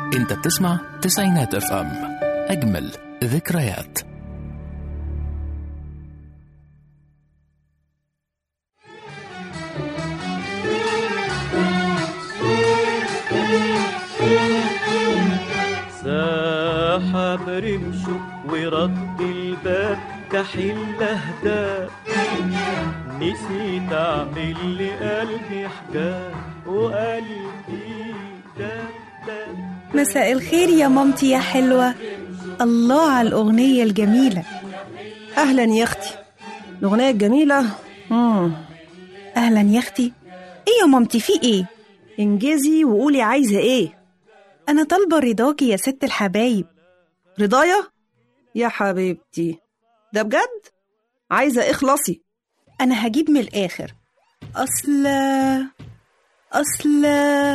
انت بتسمع تسعينات اف ام اجمل ذكريات ساحب رمشه ورد الباب كحل اهداب نسيت اعمل لقلبي حجاب وقلبي داب داب مساء الخير يا مامتي يا حلوة الله على الأغنية الجميلة اهلا يا اختي الاغنيه الجميله مم. أهلا يا أختي إيه يا مامتي في إيه؟ انجزي وقولي عايزه ايه أنا طالبة رضاكي يا ست الحبايب رضايا يا حبيبتي ده بجد عايزه اخلصي أنا هجيب من الآخر أصل أصل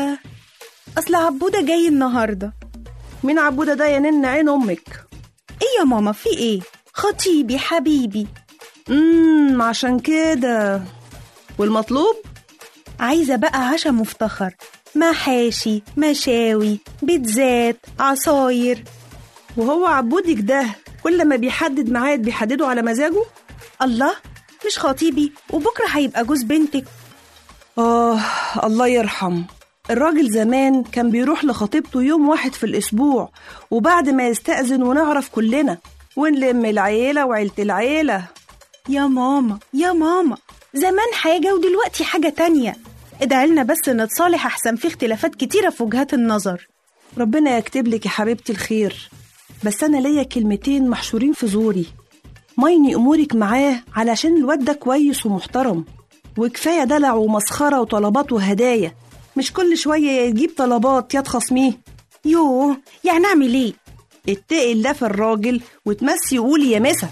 أصل عبودة جاي النهاردة مين عبوده ده يا نن عين امك إيه يا ماما في إيه؟ خطيبي حبيبي امم عشان كده والمطلوب عايزة بقى عشا مفتخر محاشي مشاوي بيتزات عصاير وهو عبودك ده كل ما بيحدد ميعاد بيحدده على مزاجه الله مش خطيبي وبكرة هيبقى جوز بنتك آه الله يرحم الراجل زمان كان بيروح لخطيبته يوم واحد في الأسبوع وبعد ما يستأذن ونعرف كلنا ونلم العيلة وعيلة العيلة يا ماما يا ماما زمان حاجة ودلوقتي حاجة تانية ادعيلنا بس نتصالح أحسن في اختلافات كتيرة في وجهات النظر ربنا يكتب لك يا حبيبتي الخير بس أنا ليا كلمتين محشورين في زوري مايني أمورك معاه علشان الواد ده كويس ومحترم وكفاية دلع ومسخرة وطلبات وهدايا مش كل شوية يجيب طلبات يا تخصميه يوه يعني أعمل إيه؟ اتقي الله في الراجل وتمسي وقولي يا مسا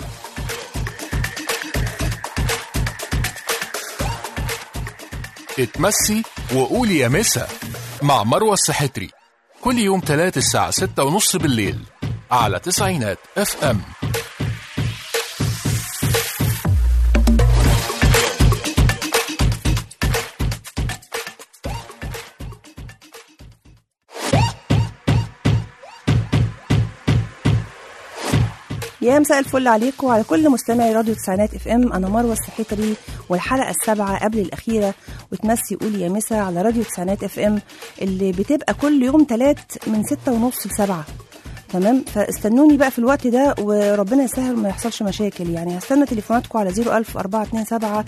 اتمسي وقولي يا مسا مع مروة السحتري كل يوم تلات الساعة ستة ونص بالليل على تسعينات اف ام يا مساء الفل عليكم وعلى كل مستمعي راديو تسعينات اف ام انا مروه السحيتري والحلقه السابعه قبل الاخيره وتمسي قولي يا مسا على راديو تسعينات اف ام اللي بتبقى كل يوم تلات من ستة ونص لسبعة تمام فاستنوني بقى في الوقت ده وربنا يسهل ما يحصلش مشاكل يعني هستنى تليفوناتكم على 01000 427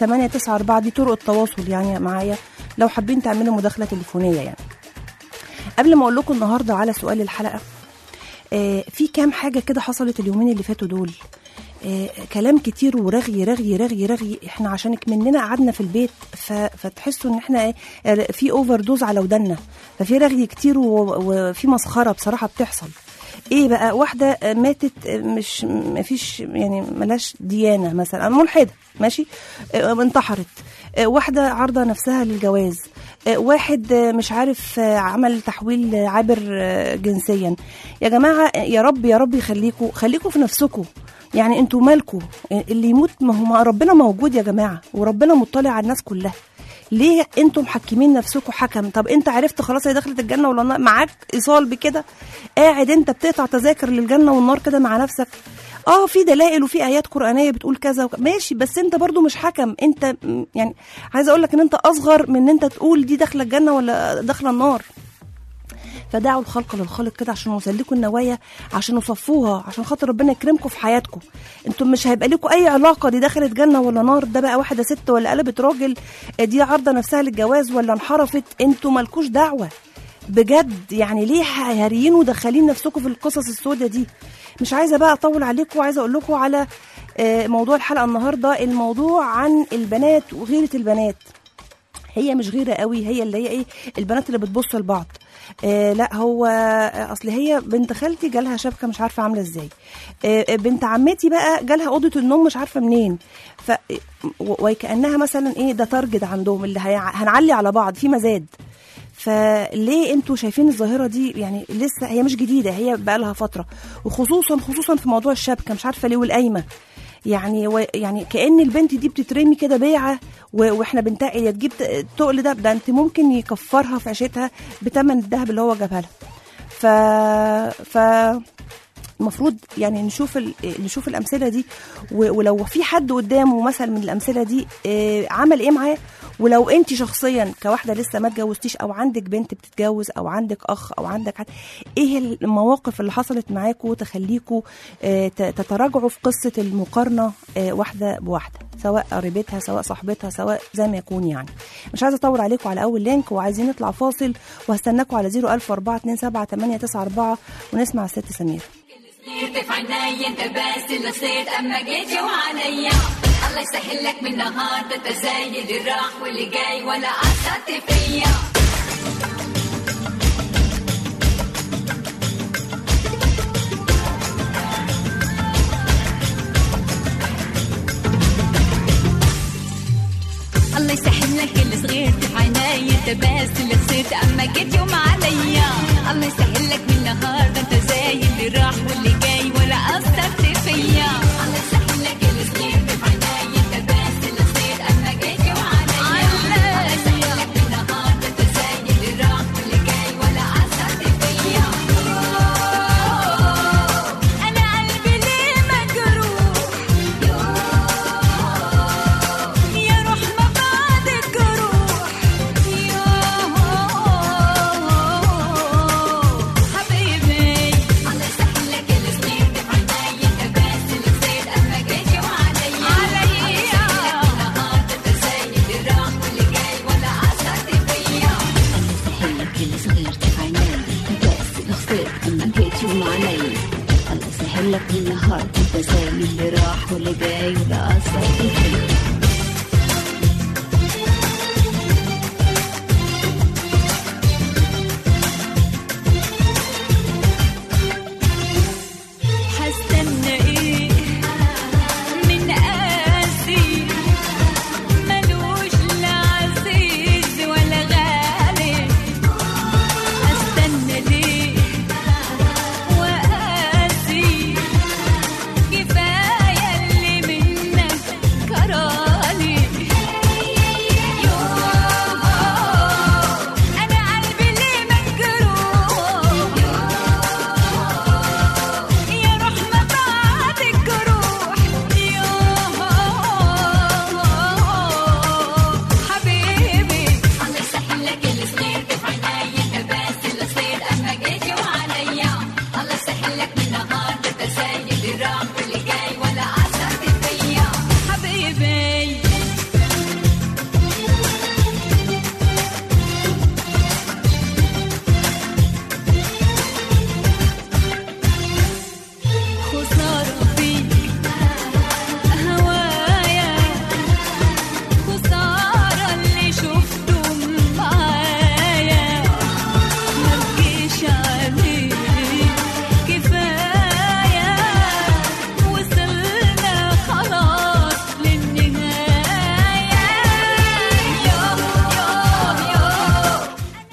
894 دي طرق التواصل يعني معايا لو حابين تعملوا مداخله تليفونيه يعني قبل ما اقول لكم النهارده على سؤال الحلقه آه، في كام حاجة كده حصلت اليومين اللي فاتوا دول آه، كلام كتير ورغي رغي رغي رغي احنا عشان مننا قعدنا في البيت ف... فتحسوا ان احنا إيه، آه، في اوفر دوز على ودنا ففي رغي كتير و... وفي مسخرة بصراحة بتحصل ايه بقى واحدة آه، ماتت آه، مش مفيش يعني ملاش ديانة مثلا ملحدة ماشي آه، انتحرت آه، واحدة عارضة نفسها للجواز آه، واحد آه، مش عارف آه، عمل تحويل آه، عابر آه، جنسيا يا جماعة آه، يا رب يا رب يخليكوا خليكوا في نفسكوا يعني انتوا مالكوا آه، اللي يموت ما هو ما ربنا موجود يا جماعة وربنا مطلع على الناس كلها ليه انتوا محكمين نفسكوا حكم طب انت عرفت خلاص هي دخلت الجنه ولا النار معاك ايصال بكده قاعد انت بتقطع تذاكر للجنه والنار كده مع نفسك اه في دلائل وفي ايات قرانيه بتقول كذا وك... ماشي بس انت برضو مش حكم انت م- يعني عايزه اقول لك ان انت اصغر من ان انت تقول دي داخله الجنه ولا داخله النار فدعوا الخلق للخالق كده عشان يسلكوا النوايا عشان يصفوها عشان خاطر ربنا يكرمكم في حياتكم انتم مش هيبقى لكم اي علاقه دي دخلت جنه ولا نار ده بقى واحده ست ولا قلبت راجل دي عارضه نفسها للجواز ولا انحرفت انتوا مالكوش دعوه بجد يعني ليه هاريين ودخلين نفسكم في القصص السوداء دي مش عايزه بقى اطول عليكم وعايزه اقول لكم على آه، موضوع الحلقه النهارده الموضوع عن البنات وغيره البنات هي مش غيره قوي هي اللي هي ايه البنات اللي بتبص لبعض آه لا هو آه، اصل هي بنت خالتي جالها شبكه مش عارفه عامله ازاي آه آه، بنت عمتي بقى جالها اوضه النوم مش عارفه منين ف و- وكانها مثلا ايه ده تارجت عندهم اللي هي هنعلي على بعض في مزاد فليه انتوا شايفين الظاهره دي يعني لسه هي مش جديده هي بقى لها فتره وخصوصا خصوصا في موضوع الشبكه مش عارفه ليه والقايمه يعني و يعني كان البنت دي بتترمي كده بيعه و- واحنا بنتقل يا تجيب ت- تقل ده ده انت ممكن يكفرها في عيشتها بتمن الذهب اللي هو جابها لها ف ف المفروض يعني نشوف ال... نشوف الامثله دي و... ولو في حد قدامه مثلا من الامثله دي آه، عمل ايه معاه ولو انت شخصيا كواحده لسه ما اتجوزتيش او عندك بنت بتتجوز او عندك اخ او عندك حد ايه المواقف اللي حصلت معاكم تخليكم آه، ت- تتراجعوا في قصه المقارنه آه، واحده بواحده سواء قريبتها سواء صاحبتها سواء زي ما يكون يعني مش عايزه اطول عليكم على اول لينك وعايزين نطلع فاصل وهستناكم على 00427 ونسمع الست سمير صرت في عيني انت بس اللي صرت اما جيت وعليا الله يسهل لك من نهار ده تزايد الراح واللي جاي ولا اثرت فيا الله يسهل لك اللي صغيرت في عيني انت بس اللي صرت اما جيت يوم عليا الله يسهل لك من نهار ده انت زي اللي راح واللي جاي ولا اثرت فيا الله يسهل لك اللي صغيرت في عيني انت بس اللي صرت اما جيت يوم عليا الله يسهل لك من نهار ده انت زي اللي راح واللي جاي ولا اثرت فيا انا قلبي ليه مجروح يا روح ما بعدك روح حبيبي الله يسهل لك اللي صغير في عيني انت بس اللي صيد اما جيت يوم عليا عليا نهار تتزايد الراح واللي جاي ولا اثرت فيا يسهلك اللي صغيرت في عيني بس اللي خسرت اما جيت يوم علي الله يسهلك النهار انت زي اللي راح واللي جاي ولا اثر فيك حستنى ايه من قاسي ملوش لا عزيز ولا غالي استنى ليه وقاسي كفايه اللي منك كرالي يوه انا قلبي ليه مجروح يا روح ما بعدك روح يوه حبيبي الله يسهل لك اللي صغير في عيني انت بس اللي صير اما جيت يوم عليا الله يسهل لك من نهار تتزايد الراح واللي جاي ولا اثرت فيا حبيبي خسارة فيك هوايا خسارة اللي شفته معايا مبكيش عليك كفاية وصلنا خلاص للنهاية يوه يوه يوه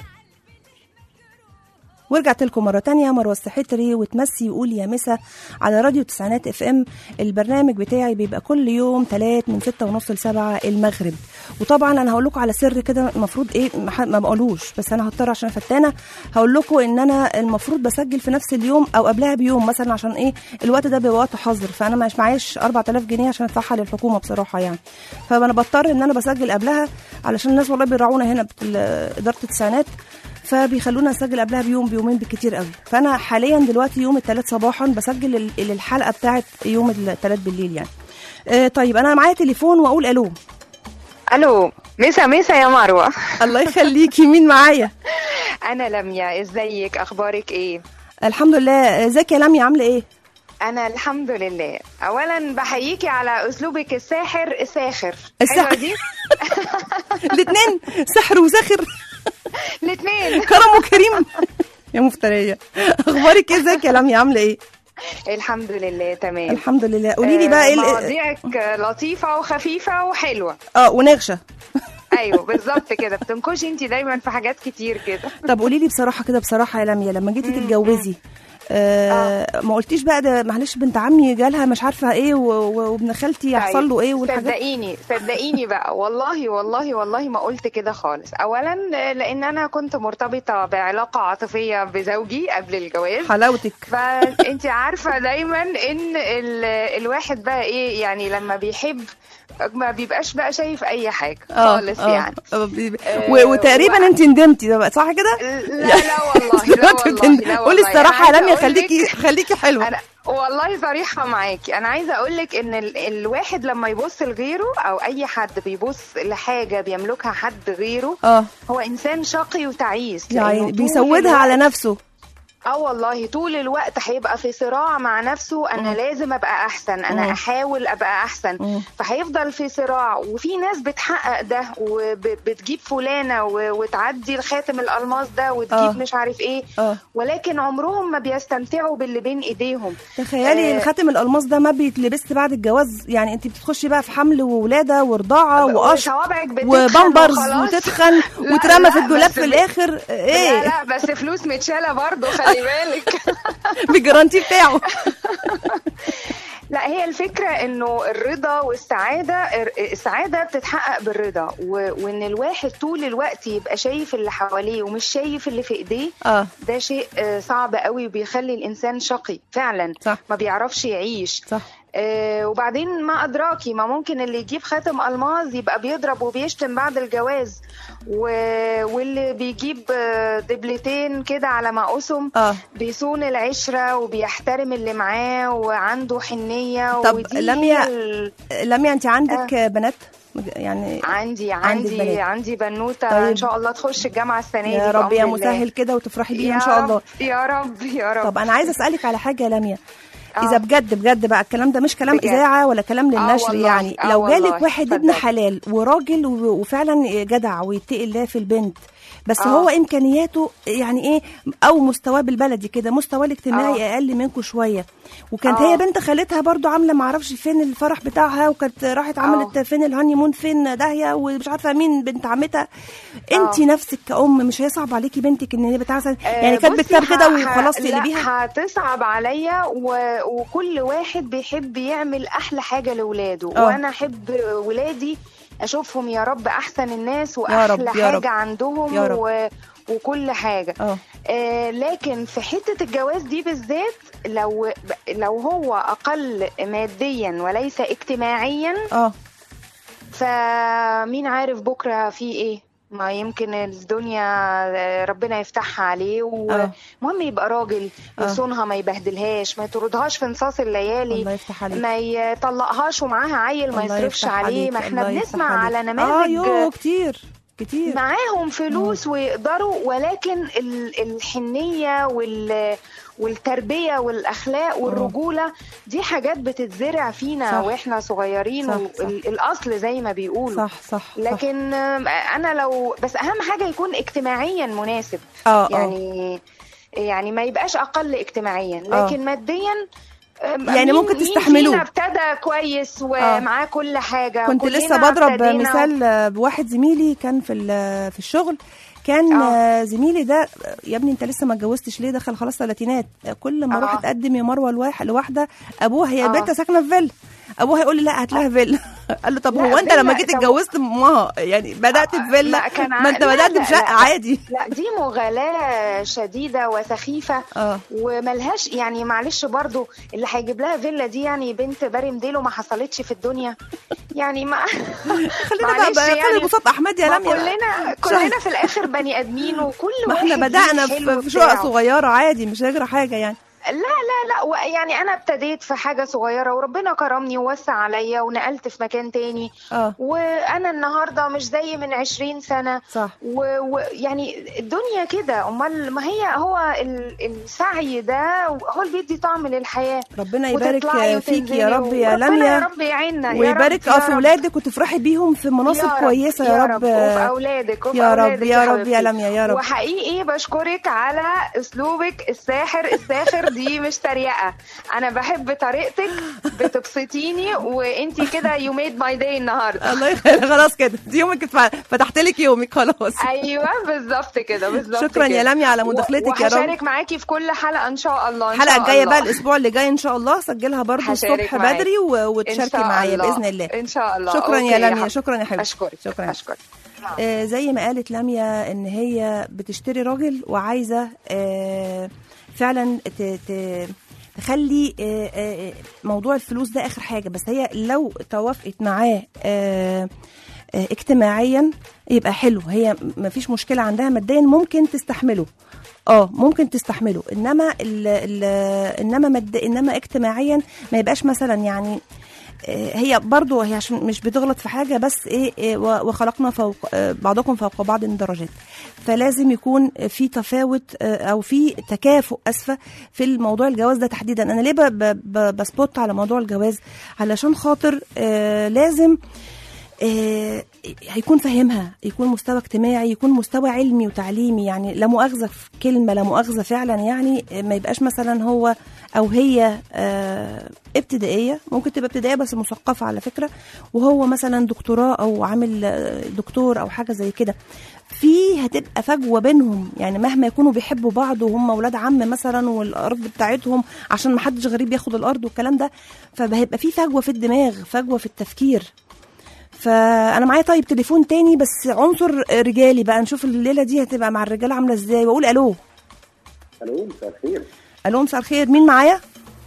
ورجعت لكم مرة تانية مروة السحتري وتمسي يقول يا مسا على راديو تسعينات اف ام البرنامج بتاعي بيبقى كل يوم تلات من ستة ونص لسبعة المغرب وطبعا انا هقول لكم على سر كده المفروض ايه ما ح- ما بقولوش بس انا هضطر عشان فتانة هقول لكم ان انا المفروض بسجل في نفس اليوم او قبلها بيوم مثلا عشان ايه الوقت ده بيبقى وقت حظر فانا مش معيش 4000 جنيه عشان ادفعها للحكومة بصراحة يعني فانا بضطر ان انا بسجل قبلها علشان الناس والله بيراعونا هنا بت- ادارة التسعينات فبيخلونا نسجل قبلها بيوم بيومين بالكتير قوي فانا حاليا دلوقتي يوم الثلاث صباحا بسجل ال- الحلقه بتاعت يوم الثلاث بالليل يعني آه طيب انا معايا تليفون واقول الو الو مسا مسا يا مروه الله يخليكي مين معايا انا لميا ازيك اخبارك ايه الحمد لله ازيك يا لميا عامله ايه انا الحمد لله اولا بحييكي على اسلوبك الساحر الساخر الساحر. حلوه دي الاثنين سحر وساخر الاثنين كرم وكريم يا مفتريه اخبارك ايه ازيك يا لميا عامله ايه الحمد لله تمام الحمد لله قولي لي بقى ايه ال- مواضيعك لطيفه وخفيفه وحلوه اه ونغشه ايوه بالظبط كده بتنكشي انت دايما في حاجات كتير كده طب قولي لي بصراحه كده بصراحه يا لميا لما جيتي تتجوزي آه ما قلتيش بقى ده معلش بنت عمي جالها مش عارفه ايه و- و- وابن خالتي هيحصل له ايه والحاجات صدقيني صدقيني بقى والله والله والله ما قلت كده خالص اولا لان انا كنت مرتبطه بعلاقه عاطفيه بزوجي قبل الجواز حلاوتك فانت عارفه دايما ان ال... الواحد بقى ايه يعني لما بيحب ما بيبقاش بقى شايف اي حاجه خالص يعني آه، بي- آه، و- وتقريبا وبقى- انت ندمتي ده بقى صح كده؟ لا لا والله لا دلوقتي والله بتند- لا قولي والله. الصراحه يا أنا لميا عايزة أقول خليكي لك- خليكي حلوه انا والله صريحه معاكي انا عايزه اقول لك ان ال... الواحد لما يبص لغيره او اي حد بيبص لحاجه بيملكها حد غيره اه هو انسان شقي وتعيس يعني لأنه طول بيسودها على الوقت- نفسه اه والله طول الوقت هيبقى في صراع مع نفسه انا مم. لازم ابقى احسن انا مم. احاول ابقى احسن مم. فهيفضل في صراع وفي ناس بتحقق ده وبتجيب فلانه و- وتعدي الخاتم الالماس ده وتجيب آه. مش عارف ايه اه ولكن عمرهم ما بيستمتعوا باللي بين ايديهم تخيلي آه. الخاتم الالماس ده ما بيتلبس بعد الجواز يعني انت بتخشي بقى في حمل وولاده ورضاعه وقش وصوابعك بتتخن وبامبرز وخلاص. وتتخن لا، وترمى لا، في الدولاب بس في ب- الاخر لا ايه لا بس فلوس متشاله برضه خلي بالك بالجرانتي بتاعه لا هي الفكرة انه الرضا والسعادة السعادة بتتحقق بالرضا و- وان الواحد طول الوقت يبقى شايف اللي حواليه ومش شايف اللي في ايديه اه ده شيء آه، صعب قوي وبيخلي الانسان شقي فعلا صح. ما بيعرفش يعيش صح آه، وبعدين ما ادراكي ما ممكن اللي يجيب خاتم الماظ يبقى بيضرب وبيشتم بعد الجواز و... واللي بيجيب آه، دبلتين كده على مقاسهم اه بيصون العشرة وبيحترم اللي معاه وعنده حنية طب ودي لميا- هي ال... لميا انت عندك بنات يعني عندي عندك عندي بنات. عندي بنوتة طيب. ان شاء الله تخش الجامعة السنة دي يا رب بأمر يا الله. مسهل كده وتفرحي بيهم ان يا شاء رب، الله يا رب يا رب طب انا عايزه اسالك على حاجه يا لميا اذا آه. بجد بجد بقى الكلام ده مش كلام بجد. اذاعه ولا كلام للنشر والله، يعني آه لو جالك والله، واحد ابن اتفضل. حلال وراجل و- وفعلا جدع ويتقي الله في البنت بس آه. هو امكانياته يعني ايه او مستواه بالبلدي كده مستواه الاجتماعي اقل منكم شويه وكانت آه. هي بنت خالتها برضو عامله معرفش فين الفرح بتاعها وكانت راحت عملت فين الهاني مون فين داهيه ومش عارفه مين بنت عمتها انت نفسك كأم مش هيصعب عليكي بنتك ان هي بتعسل يعني كانت بصي، بتساب كده ه- ه- وخلاص لا، تقلبيها هتصعب عليا و... وكل واحد بيحب يعمل احلى حاجه لاولاده آه. وانا احب ولادي اشوفهم يا رب احسن الناس يا واحلى رب، يا رب. حاجه عندهم يا رب. و... وكل حاجه اه آه لكن في حته الجواز دي بالذات لو لو هو اقل ماديا وليس اجتماعيا اه فمين عارف بكره في ايه ما يمكن الدنيا ربنا يفتحها عليه آه. ومهم يبقى راجل آه. يصونها ما يبهدلهاش ما يطردهاش في نصاص الليالي الله يفتح عليك ما يطلقهاش ومعاها عيل ما الله يصرفش يفتح عليه عليك، ما احنا الله يفتح بنسمع عليك. على اه نماذج يو كتير كتير معاهم فلوس ويقدروا ولكن ال- الحنية وال والتربية والأخلاق والرجولة دي حاجات بتتزرع فينا صح. واحنا صغيرين صح، صح. الأصل زي ما بيقولوا صح صح صح. لكن آم، أنا لو بس أهم حاجة يكون اجتماعيا مناسب اه اه يعني يعني ما يبقاش أقل اجتماعيا آه. لكن ماديا آم، يعني مين- ممكن مين تستحملوه. فينا ابتدى كويس ومعاه كل حاجة كنت كلنا لسه بضرب ابتدينا مثال آه، بواحد زميلي كان في ال- في الشغل كان آه. آه، زميلي ده آه، يا ابني انت لسه ما اتجوزتش ليه دخل خلاص ثلاثينات كل ما اروح آه. اتقدم يا مروه لواحد لواحده ابوها هي آه. بنت ساكنه في فيلا ابوها يقول لي لا هات لها فيلا قال له طب لا، هو انت فيلا، لما جيت طب- اتجوزت ما يعني بدات في فيلا لا، كان ع- ما انت لا، بدات لا، بشقه لا. عادي لا دي مغالاة شديدة وسخيفة اه وملهاش يعني معلش برضو اللي هيجيب لها فيلا دي يعني بنت بارم ديلو ما حصلتش في الدنيا يعني ما خلينا بقى معلش بقى يعني بساط احمد يا ما لميا كلنا كلنا في الاخر بني ادمين وكل ما واحد احنا ليه بدانا الحلو في في شقق بتاعه. صغيره عادي مش هيجرى حاجه يعني لا لا لا و- يعني انا ابتديت في حاجه صغيره وربنا كرمني ووسع عليا ونقلت في مكان تاني اه وانا النهارده مش زي من 20 سنه صح ويعني الدنيا كده امال ما هي هو ال- السعي ده هو اللي بيدي طعم للحياه ربنا يبارك وتطلعي فيكي يا وتنزلي رب يا وربنا لميا يا رب يعيننا يا ويبارك رب اه يا في رب. ولادك وتفرحي بيهم في مناصب يا رب كويسه يا رب وفي اولادك وفي يا رب أولادك يا رب يا حبيبتي. لميا يا رب وحقيقي بشكرك على اسلوبك الساحر الساخر دي مش تريقه انا بحب طريقتك بتبسطيني وانتي كده يو ميد ماي داي النهارده الله يخليك خلاص كده دي يومك اتف- فتحت لك يومك خلاص ايوه بالظبط كده بالظبط شكراً يا كده. لميا على مداخلتك يا رب. وهشارك معاكي في كل حلقه ان شاء الله إن الحلقه شاء الجايه بقى الله. الاسبوع اللي جاي ان شاء الله سجلها برضو هشارك الصبح معاكي. بدري و- إن وتشاركي شاء معايا الله. باذن الله ان شاء الله شكرا أوكي يا لميا حبيبتي. شكرا يا حبيبتي اشكرك شكرا اشكرك آه زي ما قالت لميا ان هي بتشتري راجل وعايزه آه فعلا ت ت تخلي آه آه موضوع الفلوس ده اخر حاجه بس هي لو توافقت معاه آه آه اجتماعيا يبقى حلو هي ما فيش مشكله عندها ماديا ممكن تستحمله اه ممكن تستحمله انما ال ال انما مد انما اجتماعيا ما يبقاش مثلا يعني آه، هي برضو هي عشان مش بتغلط في حاجه بس ايه إيه، و- وخلقنا فوق آه، بعضكم فوق بعض درجات فلازم يكون في تفاوت آه، او في تكافؤ اسفه في الموضوع الجواز ده تحديدا انا ليه ب- ب- ب- بسبوت على موضوع الجواز علشان خاطر آه، لازم آه، هيكون فاهمها يكون مستوى اجتماعي يكون مستوى علمي وتعليمي يعني لا مؤاخذه في كلمه لا مؤاخذه فعلا يعني آه، ما يبقاش مثلا هو او هي آه، ابتدائيه ممكن تبقى ابتدائيه بس مثقفه على فكره وهو مثلا دكتوراه او عامل آه، دكتور او حاجه زي كده في هتبقى فجوه بينهم يعني مهما يكونوا بيحبوا بعض وهم ولاد عم مثلا والارض بتاعتهم عشان ما حدش غريب ياخد الارض والكلام ده فهيبقى في فجوه في الدماغ فجوه في التفكير فانا معايا طيب تليفون تاني بس عنصر رجالي بقى نشوف الليله دي هتبقى مع الرجاله عامله ازاي واقول الو الو مساء الخير الو مساء الخير مين معايا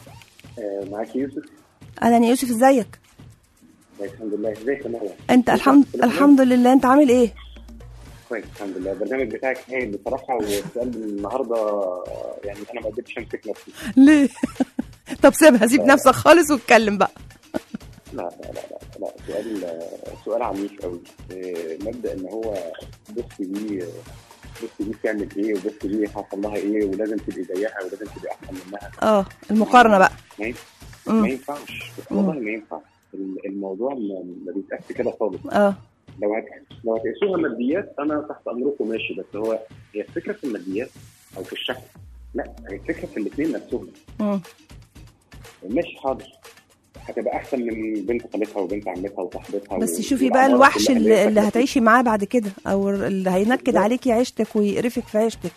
آه، معاك يوسف اهلا يا يوسف ازيك الحمد لله ازيك يا مروه انت الحمد الحمد لله انت عامل ايه كويس الحمد لله البرنامج بتاعك هايل بصراحه والسؤال النهارده يعني انا ما قدرتش امسك نفسي ليه طب سيبها سيب نفسك خالص واتكلم بقى لا لا لا لا, لا سؤال سؤال عنيف قوي آه، مبدا ان هو بص دي بص دي بتعمل ايه وبص دي حصل لها ايه ولازم تبقي زيها ولازم تبقي احسن منها اه المقارنه بقى ما ين- مم. ما ينفعش والله ما ينفع الموضوع ما ما بيتقاس كده خالص اه لو هت... لو هتقيسوها ماديات انا تحت امركم ماشي بس هو هي الفكره في الماديات او في الشكل لا هي الفكره في الاثنين نفسهم مم. ماشي حاضر هتبقى احسن من بنت خالتها وبنت عمتها وصاحبتها بس و- شوفي بقى والأعمار الوحش كلها اللي, هي اللي فاكرة هتعيشي معاه بعد كده او اللي هينكد عليكي عيشتك ويقرفك في عيشتك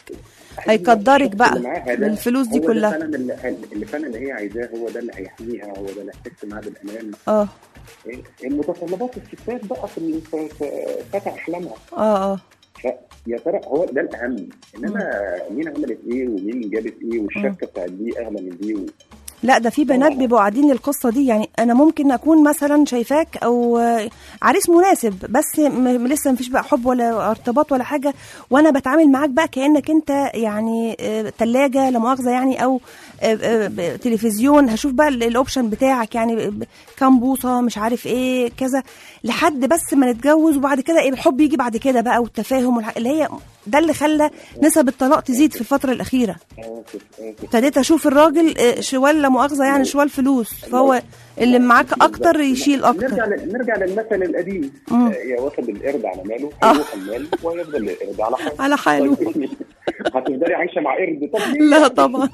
هيقدرك الشخص بقى اللي معاها ده بالفلوس دي هو كلها. ده فعلا اللي, اللي فعلا اللي هي عايزاه هو ده اللي هيحميها هو ده اللي هيحس معاها بالامان اه إيه؟ المتطلبات الستات بقى في ال- في في فتى احلامها اه اه فيا ترى هو ده الاهم انما مين عملت ايه ومين جابت ايه والشبكه بتاعت دي اغلى من دي و... لا ده في بنات بيبقوا قاعدين للقصه دي يعني انا ممكن اكون مثلا شايفاك او آه، عريس مناسب بس م- لسه مفيش بقى حب ولا ارتباط ولا حاجه وانا بتعامل معاك بقى كانك انت يعني ثلاجه لا مؤاخذه يعني او آه، آه، ب- تلفزيون هشوف بقى ال- الاوبشن بتاعك يعني ب- ب- كام بوصه مش عارف ايه كذا لحد بس ما نتجوز وبعد كده ايه الحب يجي بعد كده بقى والتفاهم والح- اللي هي ده اللي خلى نسب الطلاق تزيد في الفتره الاخيره اسف اسف ابتديت اشوف الراجل آه، شوال لا مؤاخذه يعني شوال فلوس فهو اللي معاك اكتر يشيل نرجع اكتر ل- نرجع للمثل القديم مم. آه، يا واخد القرد على ماله آه. هيروح المال ويفضل القرد على حاله على حاله. طيب، هتفضلي عايشه مع قرد طب ليه؟ لا طبعا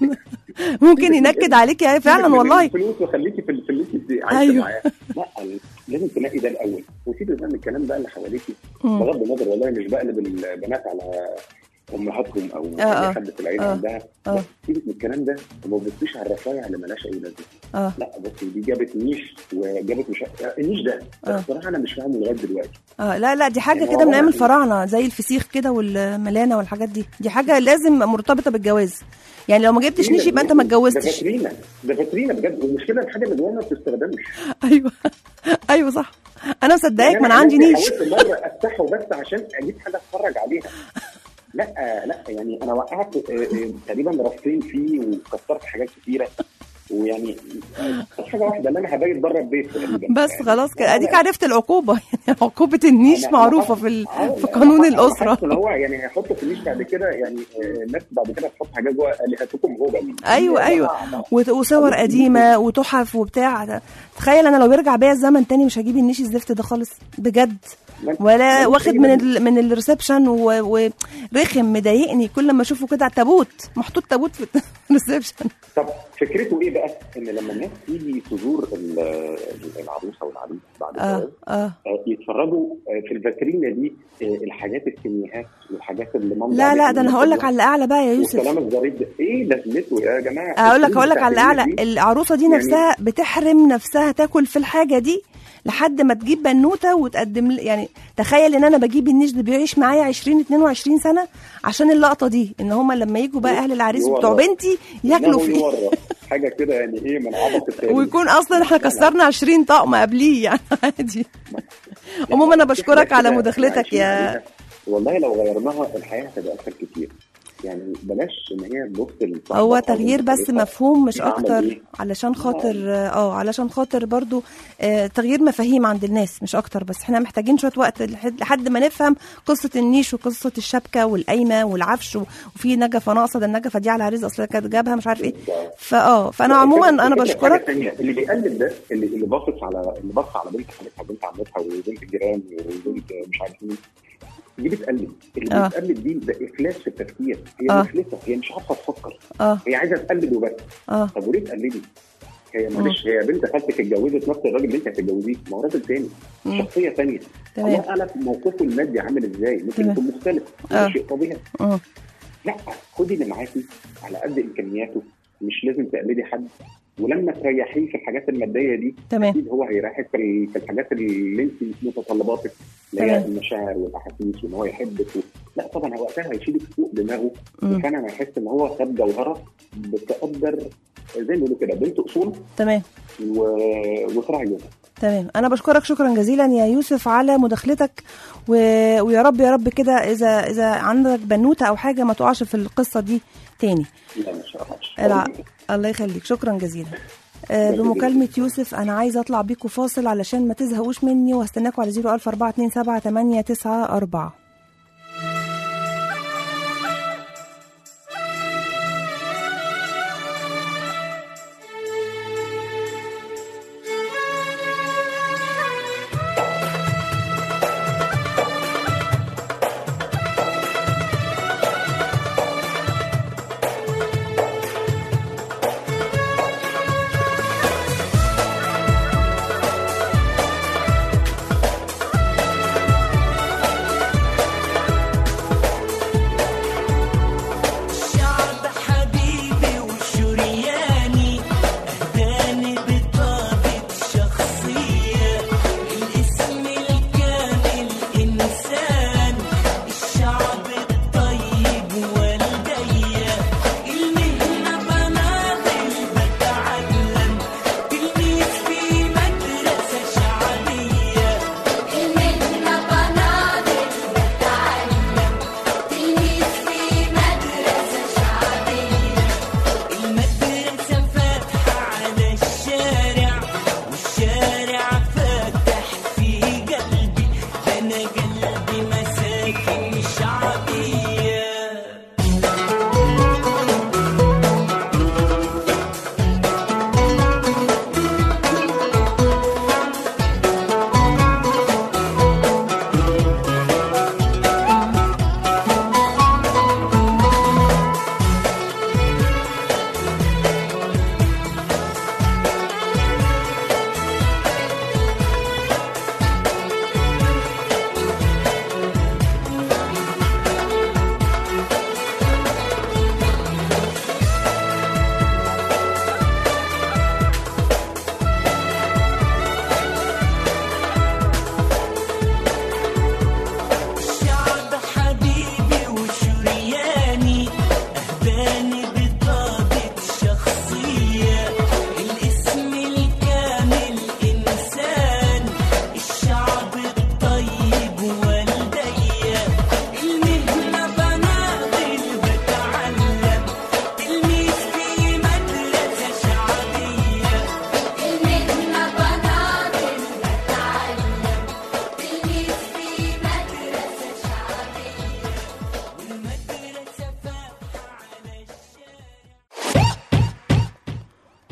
ممكن ينكد عليك يعني فعلا سيبك من والله الفلوس وخليكي في في اللي انت عايشه أيوه. معاه لا لازم تلاقي ده الاول وسيبي بقى من الكلام بقى اللي حواليكي مم. بغض النظر والله مش بقلب البنات على امهاتهم او آه، آه. اي حد في العيله آه. عندها آه. لا، سيبك من الكلام ده وما تبصيش على الرفايع اللي مالهاش اي لازمه اه لا بصي دي جابت نيش وجابت مش النيش ده آه. بصراحه انا مش فاهمه لغايه دلوقتي اه لا لا دي حاجه يعني كده من والله ايام يعني- الفراعنه زي الفسيخ كده والملانه والحاجات دي دي حاجه لازم مرتبطه بالجواز يعني لو ما جبتش نيش يبقى انت ما ده اتجوزتش فاترينا ده فاترينا بجد والمشكله الحاجه اللي جواها ما بتستخدمش ايوه ايوه صح انا مصدقاك يعني ما انا عندي نفسي نيش حاولت مره افتحه بس عشان اجيب حاجه اتفرج عليها لا لا يعني انا وقعت آه، آه، تقريبا رفين فيه وكسرت حاجات كتيره ويعني حاجه واحده اللي انا هبيت بره البيت تقريبا بس يعني خلاص كده أنا- اديك عرفت العقوبه يعني عقوبه النيش أنا- معروفه أنا في ال... حاسس- في آه، قانون أنا حاسس- الاسره حاسس ان هو يعني هيحط في النيش بعد كده يعني آه، الناس بعد كده تحط حاجات جوه الهتكم هبل ايوه ايوه وت- وصور قديمه وتحف وبتاع تخيل انا لو يرجع بيا الزمن تاني مش هجيب النيش الزفت ده خالص بجد ولا واخد من ال من الريسبشن و- ورخم مضايقني كل ما اشوفه كده على التابوت محطوط تابوت في الريسبشن طب فكرته ايه بقى؟ ان لما الناس تيجي تزور ال- العروسه والعريس بعد اه الجواز اه آه، يتفرجوا آه، في الفاترينا دي آه، الحاجات الكيميائيات والحاجات اللي ممضى لا لا عليها ده انا هقول لك على الاعلى بقى يا يوسف والكلام الظريف ده ايه لازمته يا جماعه هقول لك هقول لك على الفاترينا الاعلى دي العروسه دي يعني- نفسها بتحرم نفسها تاكل في الحاجه دي لحد ما تجيب بنوته وتقدم لي- يعني تخيل ان انا بجيب النيش ده بيعيش معايا 20 22 سنه عشان اللقطه دي ان هم لما يجوا بقى اهل العريس يورط. بتوع بنتي ياكلوا إنه فيه يورط. حاجه كده يعني ايه من عبط التاريخ ويكون اصلا احنا كسرنا 20 طقم قبليه يعني عادي عموما انا بشكرك على كده مداخلتك عايشين يا عليها. والله لو غيرناها الحياه هتبقى اسهل كتير يعني بلاش ان هي تبص لصاحبها هو أو تغيير بس لصاحبتها. مفهوم مش عمل اكتر إيه؟ علشان خاطر اه علشان خاطر برضو آه تغيير مفاهيم عند الناس مش اكتر بس احنا محتاجين شويه وقت لحد لحد ما نفهم قصه النيش وقصه الشبكه والقايمه والعفش و- وفي نجفه ناقصه ده النجفه دي على العريس اصل كانت جابها مش عارف ايه فاه فانا عموما انا الفكرة في حاجة بشكرك تانية. اللي بيقلد ده اللي اللي باصص على اللي باصص على بنت خالتها وبنت عمتها وبنت الجيران وبنت مش عارف مين دي بتقلد اللي آه. بتقلد دي ده افلاس في التفكير هي آه. مفلسه هي مش عارفه تفكر اه هي عايزه تقلد وبس اه طب وليه تقلدي؟ هي معلش هي بنت خالتك اتجوزت نفس الراجل اللي انت هتتجوزيه ما هو راجل تاني مم. شخصيه تانيه تمام. الله اعلم موقفه المادي عامل ازاي ممكن تمام. يكون مختلف آه. ده شيء طبيعي اه لا خدي اللي معاكي على قد امكانياته مش لازم تقلدي حد ولما تريحيه في الحاجات الماديه دي تمام. اكيد هو هيريحك في ال- في الحاجات اللي انت متطلباتك اللي هي تمام. المشاعر والاحاسيس وان هو يحبك و... لا طبعا هو وقتها هيشيلك فوق دماغه مم. وفعلا هيحس ان هو خد جوهره بتقدر زي ما بيقولوا كده بنت اصول تمام و... وتراعي جوزها تمام انا بشكرك شكرا جزيلا يا يوسف على مداخلتك و... ويا رب يا رب كده اذا اذا عندك بنوته او حاجه ما تقعش في القصه دي تاني لا ان شاء الله الع... الله يخليك شكرا جزيلا آه، بمكالمة يوسف أنا عايزة أطلع بيكم فاصل علشان ما تزهقوش مني وهستناكم على 01427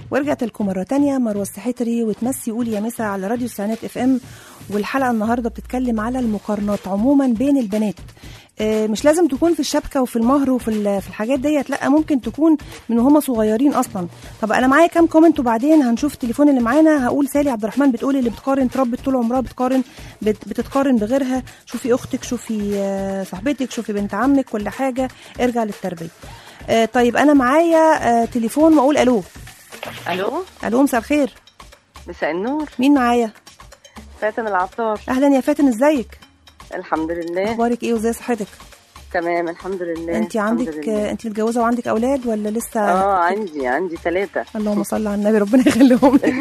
ورجعت لكم مرة تانية مروة السحيتري وتمسي قولي يا مسا على راديو السنات اف ام والحلقة النهاردة بتتكلم على المقارنات عموما بين البنات آه، مش لازم تكون في الشبكة وفي المهر وفي ال- في الحاجات ديت لا ممكن تكون من وهم صغيرين اصلا طب انا معايا كام كومنت وبعدين هنشوف التليفون اللي معانا هقول سالي عبد الرحمن بتقول اللي بتقارن تربت طول عمرها بتقارن بت- بتتقارن بغيرها شوفي اختك شوفي آه، صاحبتك شوفي بنت عمك كل حاجة ارجع للتربية آه، طيب انا معايا آه، تليفون واقول الو الو الو مساء الخير مساء النور مين معايا فاتن العطار اهلا يا فاتن ازيك الحمد لله اخبارك ايه وازاي صحتك تمام الحمد لله انت الحمد عندك لله. انت متجوزه وعندك اولاد ولا لسه اه عندي عندي ثلاثة اللهم صل على النبي ربنا يخليهم لك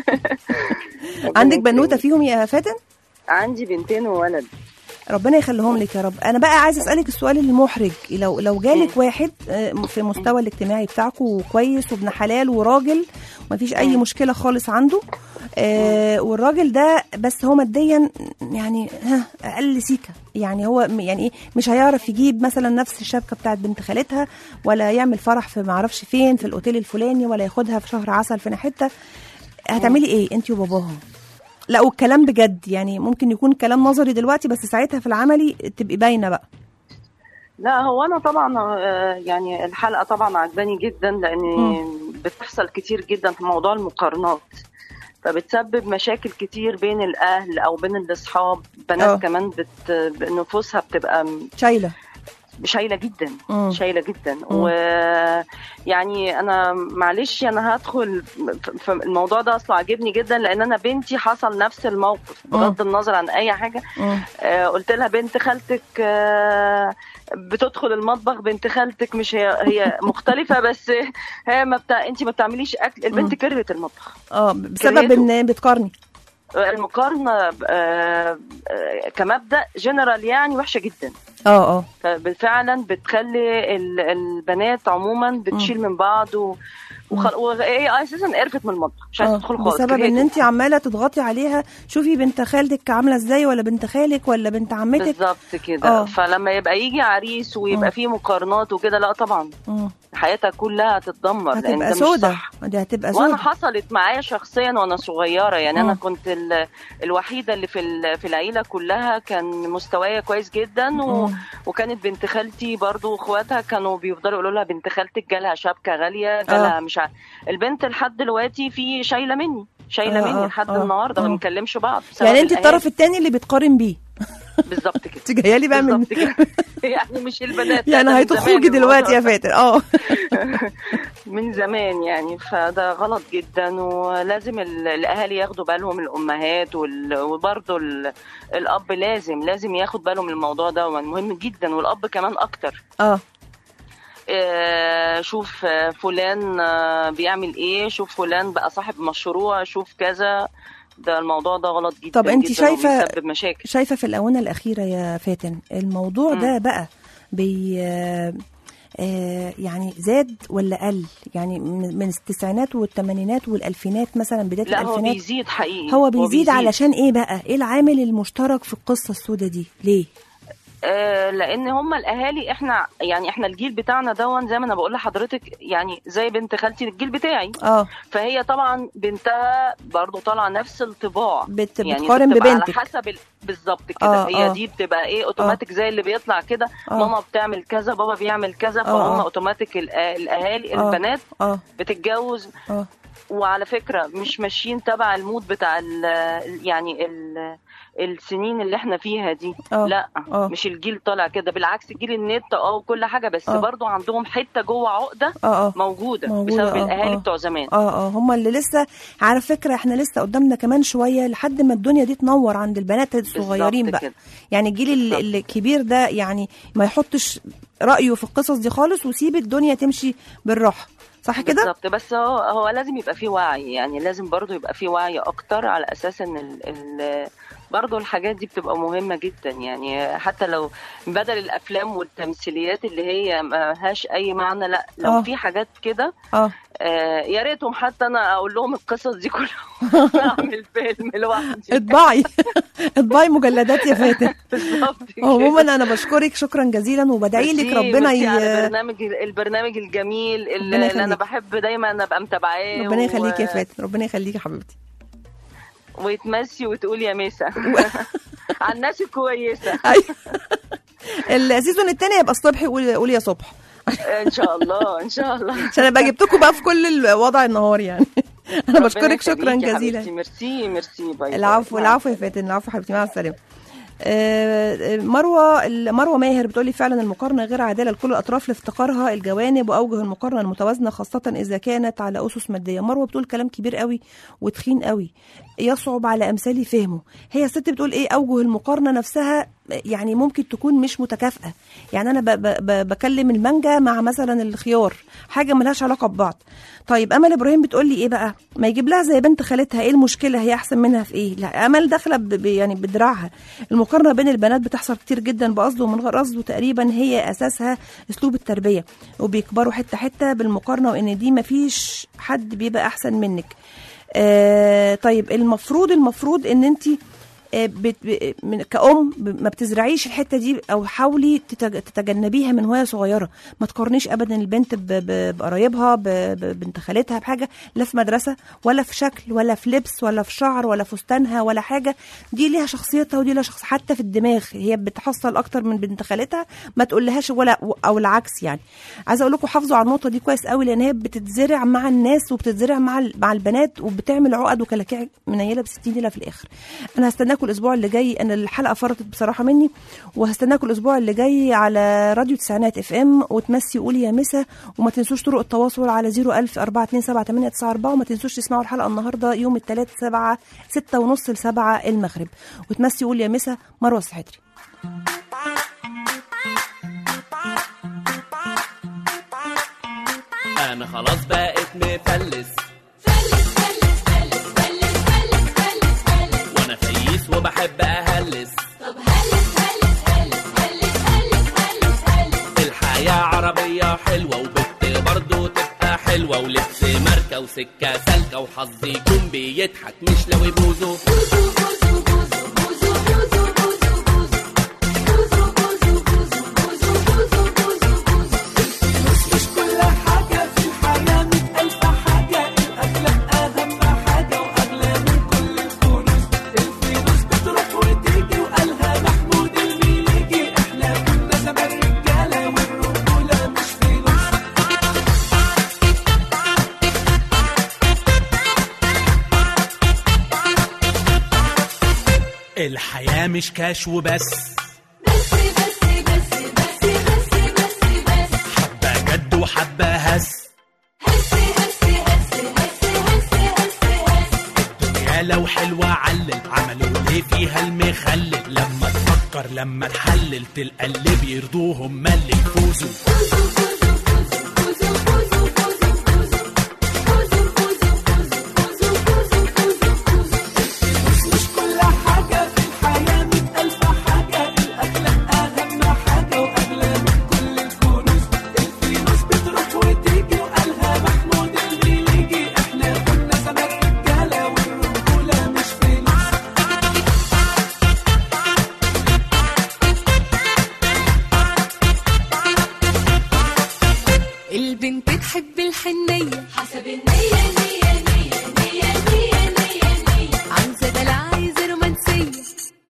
عندك بنوته فيهم يا فاتن عندي بنتين وولد ربنا يخليهم لك يا رب انا بقى عايزه اسالك السؤال المحرج لو لو جالك واحد آه، في المستوى الاجتماعي بتاعكم كويس وابن حلال وراجل ومفيش اي مشكله خالص عنده آه والراجل ده بس هو ماديا يعني ها اقل سيكه يعني هو م- يعني ايه مش هيعرف يجيب مثلا نفس الشبكه بتاعت بنت خالتها ولا يعمل فرح في معرفش فين في الاوتيل الفلاني ولا ياخدها في شهر عسل في حته هتعملي ايه انت وباباها لا والكلام بجد يعني ممكن يكون كلام نظري دلوقتي بس ساعتها في العملي تبقي باينه بقى لا هو انا طبعا آه، يعني الحلقة طبعا عجباني جدا لان بتحصل كتير جدا في موضوع المقارنات فبتسبب مشاكل كتير بين الاهل او بين الاصحاب بنات آه. كمان بت نفوسها بتبقى م- شايله شايله جدا مم. شايله جدا مم. ويعني انا معلش انا هدخل في- في الموضوع ده اصلا عاجبني جدا لان انا بنتي حصل نفس الموقف بغض النظر عن اي حاجه مم. آه، قلت لها بنت خالتك آه، بتدخل المطبخ بنت خالتك مش هي هي مختلفه بس هي ما بتاع انت ما بتعمليش اكل البنت كرهت المطبخ اه بسبب كرهته. ان بتقارني المقارنه آه، آه، كمبدا جنرال يعني وحشه جدا اه اه ففعلا بتخلي ال- البنات عموما بتشيل من بعض و... وخل... وهي اساسا قرفت من المطبخ مش عايزه آه، تدخل خالص بسبب ان كرهته. انت عماله تضغطي عليها شوفي بنت خالتك عامله ازاي ولا بنت خالك ولا بنت عمتك بالظبط كده آه. فلما يبقى يجي عريس ويبقى فيه مقارنات وكده لا طبعا مم. حياتها كلها هتتدمر لان ده هتبقى مش سودة صح دي هتبقى وانا سودة حصلت معايا شخصيا وانا صغيره يعني انا مم. كنت ال- الوحيده اللي في ال- في العيله كلها كان مستوايا كويس جدا و... مم. وكانت بنت خالتي برضو اخواتها كانوا بيفضلوا يقولوا لها بنت خالتك جالها شبكه غاليه جالها مش ع... البنت لحد دلوقتي في شايله مني شايله آه، مني آه، لحد آه، النهارده ما آه. بنكلمش بعض بسبب يعني انت الأهالي. الطرف التاني اللي بتقارن بيه بالظبط كده انت جايه لي بقى من بالظبط كده يعني مش البنات لا، يعني ده من هيطخوكي زمان دلوقتي يا الموضوع. فاتن اه من زمان يعني فده غلط جدا ولازم ال- الاهالي ياخدوا بالهم الامهات وال- وبرضه ال- الاب لازم لازم ياخد باله من الموضوع ده مهم جدا والاب كمان اكتر اه آه، شوف آه، فلان آه، بيعمل ايه شوف فلان بقى صاحب مشروع شوف كذا ده الموضوع ده غلط جدا طب انت جداً شايفه وبيسبب مشاكل شايفه في الاونه الاخيره يا فاتن الموضوع ده بقى بي آه، آه، يعني زاد ولا قل يعني من من التسعينات والثمانينات والالفينات مثلا بدايه لا هو الالفينات بيزيد حقيقي هو بيزيد, بيزيد. علشان ايه بقى ايه العامل المشترك في القصه السوداء دي ليه آه، لان هم الاهالي احنا يعني احنا الجيل بتاعنا دون زي ما انا بقول لحضرتك يعني زي بنت خالتي الجيل بتاعي اه فهي طبعا بنتها برضو طالعه نفس الطباع بت- يعني بتقارن بتبقى ببنتك. على حسب ال... بالظبط كده آه، هي آه. دي بتبقى ايه اوتوماتيك زي اللي بيطلع كده آه. ماما بتعمل كذا بابا بيعمل كذا آه، فهم آه. اوتوماتيك الأ- الاهالي آه. البنات اه بتتجوز اه وعلى فكره مش ماشيين تبع المود بتاع ال يعني ال السنين اللي احنا فيها دي آه. لا آه. مش الجيل طالع كده بالعكس جيل النت اه وكل حاجه بس آه. برضو عندهم حته جوه عقده اه اه موجوده, موجودة، بسبب آه، الاهالي آه. بتوع زمان اه اه هم اللي لسه على فكره احنا لسه قدامنا كمان شويه لحد ما الدنيا دي تنور عند البنات الصغيرين بقى كده. يعني الجيل ال- ال- الكبير ده يعني ما يحطش رايه في القصص دي خالص ويسيب الدنيا تمشي بالراحه صح كده بالظبط بس هو هو لازم يبقى فيه وعي يعني لازم برضو يبقى فيه وعي اكتر على اساس ان ال- ال- برضو الحاجات دي بتبقى مهمة جدا يعني حتى لو بدل الأفلام والتمثيليات اللي هي ما لهاش أي معنى لا لو آه. في حاجات كده اه آه يا ريتهم حتى أنا أقول لهم القصص دي كلها أعمل فيلم لوحدي اطبعي اطبعي مجلدات يا فاتن بالظبط كده. عموما انا بشكرك شكرا جزيلا وبدعي لك ميرسي- ربنا ميرسي على ي... البرنامج البرنامج الجميل ربنا اللي, اللي انا يخليك. بحب دايما ابقى متابعاه ربنا و- يخليك يا فاتن ربنا يخليك يا حبيبتي ويتمسي وتقول يا ميسا على الناس الكويسه أيوة. السيزون التاني هيبقى الصبح يقول قول يا صبح ان شاء الله ان شاء الله عشان ابقى جبتكم بقى في كل الوضع النهار يعني انا ربنا بشكرك شكرا يخليكي يا جزيلا حبيبتي. ميرسي ميرسي باي باي. العفو مع العفو يا فاتن العفو حبيبتي مع السلامه آه، مروه مروه ماهر بتقولي فعلا المقارنه غير عادله لكل الاطراف لافتقارها الجوانب واوجه المقارنه المتوازنه خاصه اذا كانت على اسس ماديه مروه بتقول كلام كبير قوي وتخين قوي يصعب على امثالي فهمه هي الست بتقول ايه اوجه المقارنه نفسها يعني ممكن تكون مش متكافئه يعني انا ب ب ب بكلم المانجا مع مثلا الخيار حاجه ملهاش علاقه ببعض طيب امل ابراهيم بتقول لي ايه بقى ما يجيب لها زي بنت خالتها ايه المشكله هي احسن منها في ايه لا امل داخله ب- ب- يعني بدراعها المقارنه بين البنات بتحصل كتير جدا بقصد ومن غير قصد وتقريبا هي اساسها اسلوب التربيه وبيكبروا حته حته بالمقارنه وان دي مفيش حد بيبقى احسن منك آه طيب المفروض المفروض ان انت بت... ب- من كأم ب- ما بتزرعيش الحته دي او حاولي تتج... تتجنبيها من وهي صغيره ما تقارنيش ابدا البنت ب... ب... بقرايبها ب... ب... بنت خالتها بحاجه لا في مدرسه ولا في شكل ولا في لبس ولا في شعر ولا فستانها ولا حاجه دي ليها شخصيتها ودي لها شخص حتى في الدماغ هي بتحصل اكتر من بنت خالتها ما تقولهاش ولا او العكس يعني عايزه اقول لكم حافظوا على النقطه دي كويس قوي لان هي بتتزرع مع الناس وبتتزرع مع ال- مع البنات وبتعمل عقد وكلاكيع منيله ب 60 ليله في الاخر انا هستناكم الاسبوع اللي جاي انا الحلقه فرطت بصراحه مني وهستناكم الاسبوع اللي جاي على راديو تسعينات اف ام وتمسي قولي يا مسا وما تنسوش طرق التواصل على 01000 427 وما تنسوش تسمعوا الحلقه النهارده يوم الثلاث 7 6 ونص ل 7 المغرب وتمسي قولي يا مسا مروه السحتري انا خلاص بقيت مفلس وانا فييس وبحب اهلس الحياة عربية حلوة وبت برضه تبقى حلوة ولبس ماركة وسكة سالكة وحظي يكون بيضحك مش لو يبوظوا الحياة مش كاش وبس حبة جد وحبة هس الدنيا لو حلوة علل عملوا ليه فيها المخلل لما تفكر لما تحلل تلقى اللي بيرضوهم ما اللي يفوزوا البنت تحب الحنية حسب النية